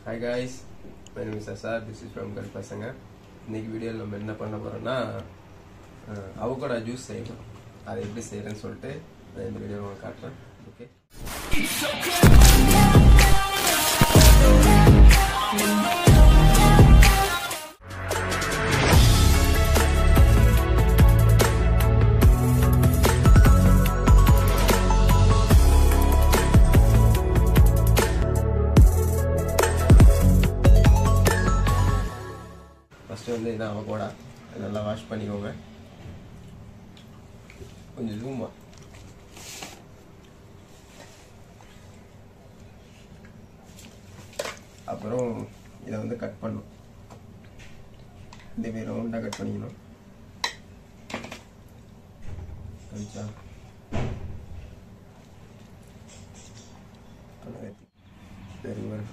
Hi guys my name is Azhar this is from கல் பசங்க இன்னைக்கு வீடியோவில் நம்ம என்ன பண்ண போகிறோம்னா அவகோடா ஜூஸ் செய்யணும் அதை எப்படி செய்கிறேன்னு சொல்லிட்டு நான் இந்த வீடியோவில் உங்களுக்கு காட்டுறேன் ஓகே ஃபஸ்ட்டு வந்து இதான் அவகோடா அதை நல்லா வாஷ் பண்ணிக்கோங்க கொஞ்சம் ஜூமா அப்புறம் இதை வந்து கட் பண்ணும் இந்த மாதிரி ரவுண்டாக கட் பண்ணிக்கணும் கொஞ்சம் வெரி வெரி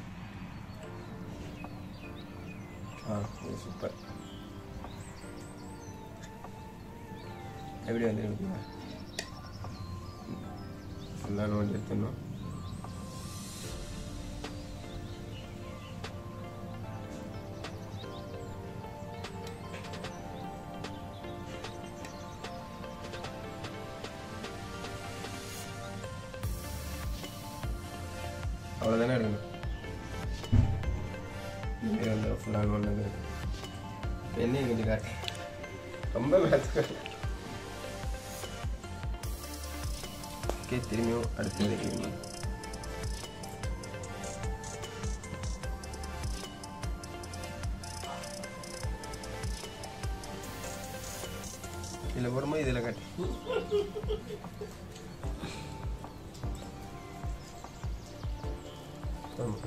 ஆ இது சூப்பர் எப்படி வந்து ஃபுல்லாக நோண்டி எடுத்துடணும் அவ்வளோதானே எடுக்கணும் இது வந்து ஃபுல்லாக ஒன்று இருக்கு என்னையும் கொஞ்சம் காட்டு ரொம்ப மேட்ச் ஓகே திரும்பியும் அடுத்து வைக்கணும் இதில் போடும்போது இதில் காட்டு ஆமாம்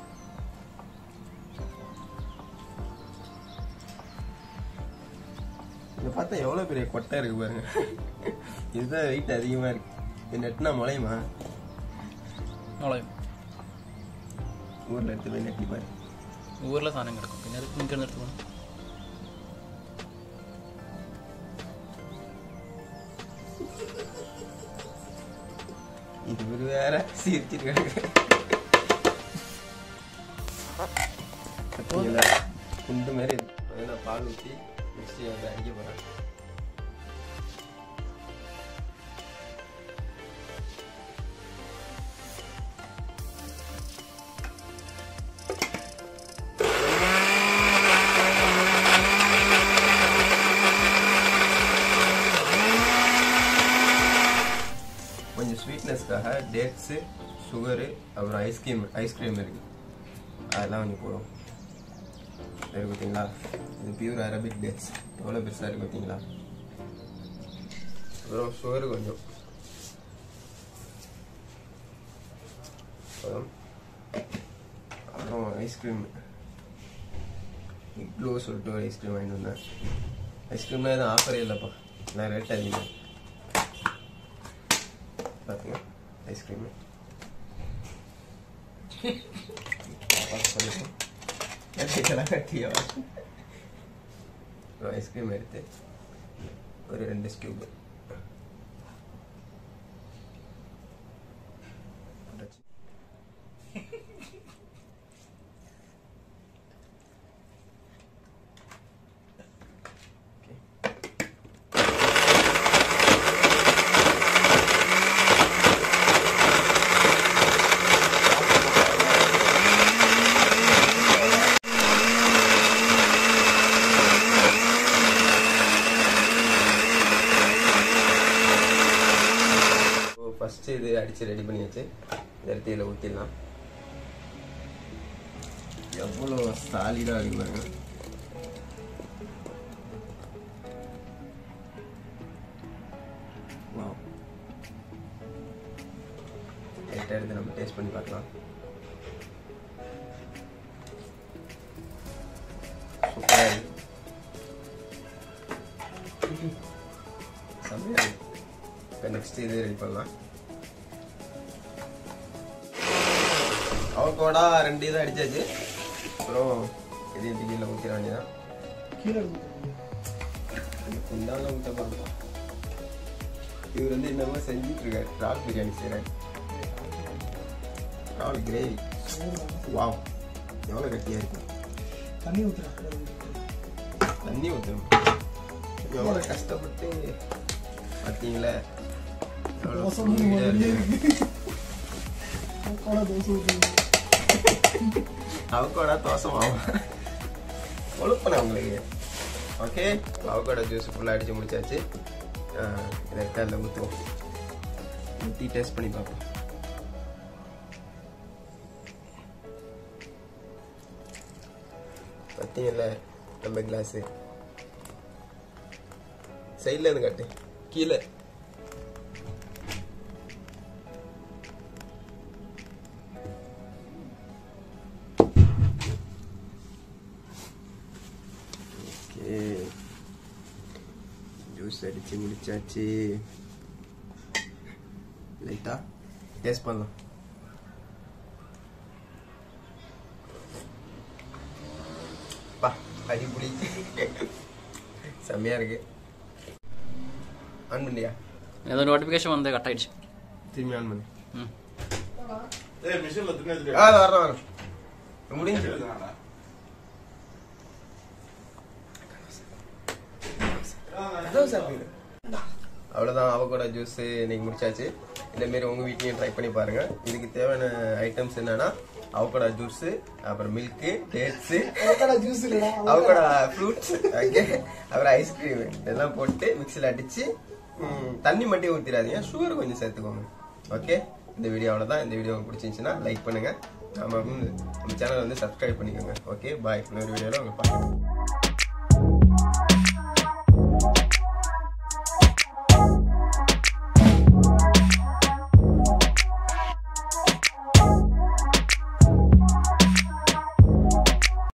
இதை பார்த்தா எவ்வளோ பெரிய கொட்டை இருக்கு பாருங்க இதுதான் வெயிட் அதிகமாக இருக்கு இது நெட்டினா முளையுமா മുളയും ஊரில் எடுத்து போய் நெட்டி பாரு ഊരിലെ സാധനം കിടക്കും പിന്നെ അത് നിങ്ങൾക്ക് എടുത്ത് പോകണം இது ஒரு வேற சிரிச்சிட்டு கிடக்கு பார்த்தீங்களா? குண்டு மாதிரி இருக்கு அதை நான் பால் ஊற்றி மிக்ஸி வந்து அடிக்க போகிறேன் கொஞ்சம் ஸ்வீட்னஸ்க்காக டேட்ஸு சுகரு அப்புறம் ஐஸ்கிரீம் ஐஸ்கிரீம் இருக்கு அதெல்லாம் கொஞ்சம் போடும் சரி பார்த்தீங்களா இது பியூர் அரபிக் டேட்ஸ் எவ்வளோ பெருசாக இருக்கு பார்த்தீங்களா அப்புறம் சுகரு கொஞ்சம் அப்புறம் அப்புறம் ஐஸ்கிரீம் இக்ளோ சொல்லிட்டு ஒரு ஐஸ்கிரீம் வாங்கிட்டு வந்தேன் ஐஸ்கிரீம்லாம் எதுவும் ஆஃபரே இல்லைப்பா எல்லாம் ரேட் அதிகம் பாருங்க ஐஸ்கிரீமு ஐஸ்கிரீம் எடுத்து ஒரு ரெண்டு ஸ்கியூப் ஃபர்ஸ்ட் இது அடிச்சு ரெடி பண்ணியாச்சு இதை எடுத்து இதில் ஊற்றிடலாம் எவ்வளோ சாலிடாக இருக்கு பாருங்க Wow. லைட்டாக எடுத்து நம்ம டேஸ்ட் பண்ணி பார்க்கலாம் சூப்பராக இருக்கு செம்மையாக இருக்கு இப்போ நெக்ஸ்ட் இது ரெடி பண்ணலாம் அவகோடா ரெண்டு இதை அடிச்சாச்சு அப்புறம் இது எப்படி கீழே ஊற்றிட வேண்டியதான் கீழே குண்டால ஊற்ற பார்க்கலாம் இவர் வந்து என்னமோ செஞ்சுட்டு இருக்காரு ரால் பிரியாணி செய்கிறாரு ரால் கிரேவி வாவ் எவ்வளோ கட்டியாக இருக்கு தண்ணி ஊத்துறா தண்ணி ஊற்றணும் எவ்வளோ கஷ்டப்பட்டு பார்த்தீங்களா எவ்வளோ தோசை மூணு fluid-ஆ மாதிரியே இருக்கு. இருக்கு கூட தோசை ஊற்றுங்க அவகோடா தோசை மாவு கொழுப்பன உங்களுக்கு ஓகே அவகோடா ஜூஸ் ஃபுல்லாக அடித்து முடிச்சாச்சு ஆஹ் இதை எடுத்து அதில் ஊற்றுவோம் ஊற்றி டேஸ்ட் பண்ணி பார்ப்போம் பார்த்தீங்கல்ல நம்ம கிளாஸு சைடில் இருந்து காட்டு கீழே ஓகே ஜூஸ் அடிச்சு முடிச்சாச்சு லைட்டா டேஸ்ட் பண்ணலாம் பா அடிப்புடி செம்மையா இருக்கு ஆன் பண்ணியா ஏதோ நோட்டிஃபிகேஷன் வந்து கட் ஆயிடுச்சு திரும்பி ஆன் பண்ணு ம் ஏய் மிஷின்ல துணி ஆ வரேன் வரேன் முடிஞ்சு அவ்வளோதான் அவகோட ஜூஸ் இன்னைக்கு முடிச்சாச்சு இந்த மாரி உங்க வீட்லயும் ட்ரை பண்ணி பாருங்க இதுக்கு தேவையான ஐட்டம்ஸ் என்னன்னா அவகோடா ஜூஸ் அப்புறம் மில்க் டேட்ஸ் அவக்காடா ஜூஸ் இல்லடா அவகோட ஃப்ரூட்ஸ் ஓகே அப்புறம் ஐஸ்கிரீம் இதெல்லாம் போட்டு மிக்சியில் அடிச்சு ம், தண்ணி மட்டும் ஊற்றிடாதீங்க சுகர் கொஞ்சம் சேர்த்துக்கோங்க ஓகே இந்த வீடியோ அவ்வளோதான் இந்த வீடியோ உங்களுக்கு பிடிச்சிருந்துச்சுன்னா லைக் பண்ணுங்க நம்ம வந்து நம்ம சேனல் வந்து சப்ஸ்கிரைப் பண்ணிக்கோங்க ஓகே பாய் இன்னொரு வீடியோவில் உங்களை பார்க்கலாம்